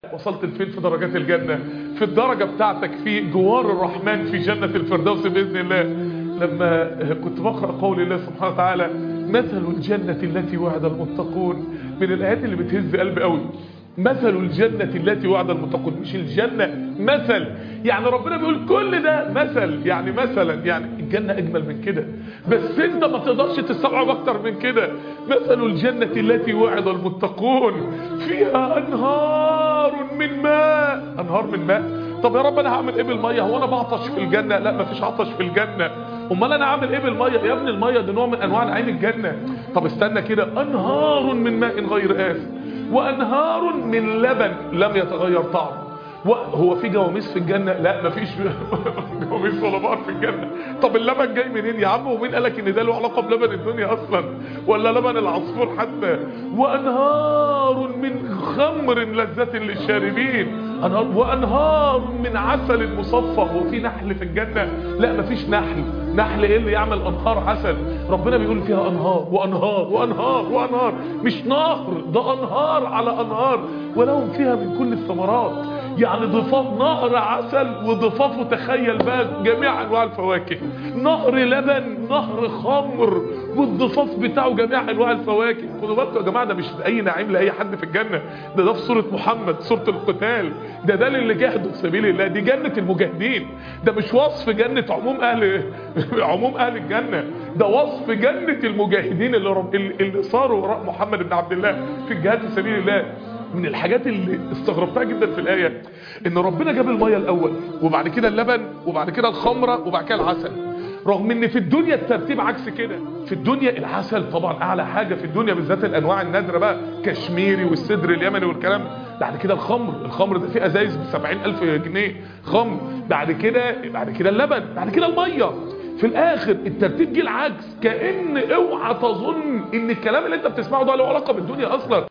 وصلت لفين في درجات الجنة في الدرجة بتاعتك في جوار الرحمن في جنة الفردوس بإذن الله لما كنت بقرأ قول الله سبحانه وتعالى مثل الجنة التي وعد المتقون من الآيات اللي بتهز قلبي قوي مثل الجنة التي وعد المتقون مش الجنة مثل يعني ربنا بيقول كل ده مثل يعني مثلا يعني الجنة أجمل من كده بس انت ما تقدرش تستوعب أكتر من كده مثل الجنة التي وعد المتقون فيها أنهار من ماء أنهار من ماء طب يا رب أنا هعمل إيه بالمية هو أنا بعطش في الجنة لا مفيش عطش في الجنة امال انا عامل ايه بالميه يا ابني الميه دي نوع من انواع نعيم الجنه طب استنى كده انهار من ماء غير آسف وانهار من لبن لم يتغير طعمه هو في جواميس في الجنة لا مفيش جواميس ولا بقر في الجنة طب اللبن جاي منين يا عم ومين قالك ان ده له علاقة بلبن الدنيا اصلا ولا لبن العصفور حتى وانهار من خمر لذة للشاربين أنهار وانهار من عسل مصفى هو في نحل في الجنة لا مفيش نحل نحل ايه اللي يعمل انهار عسل ربنا بيقول فيها انهار وانهار وانهار وانهار مش نهر ده انهار على انهار ولهم فيها من كل الثمرات يعني ضفاف نهر عسل وضفافه تخيل بقى جميع انواع الفواكه نهر لبن نهر خمر والضفاف بتاعه جميع انواع الفواكه خدوا بالكم يا جماعه ده مش اي نعيم لاي حد في الجنه ده ده في سوره محمد سوره القتال ده ده للي جاهدوا في سبيل الله دي جنه المجاهدين ده مش وصف جنه عموم اهل عموم اهل الجنه ده وصف جنه المجاهدين اللي رب... اللي صاروا وراء محمد بن عبد الله في الجهاد في سبيل الله من الحاجات اللي استغربتها جدا في الآية ان ربنا جاب المية الاول وبعد كده اللبن وبعد كده الخمرة وبعد كده العسل رغم ان في الدنيا الترتيب عكس كده في الدنيا العسل طبعا اعلى حاجة في الدنيا بالذات الانواع النادرة بقى كشميري والسدر اليمني والكلام بعد كده الخمر الخمر ده فيه ازايز ب 70000 جنيه خمر بعد كده بعد كده اللبن بعد كده المية في الاخر الترتيب جه العكس كأن اوعى تظن ان الكلام اللي انت بتسمعه ده له علاقة بالدنيا اصلا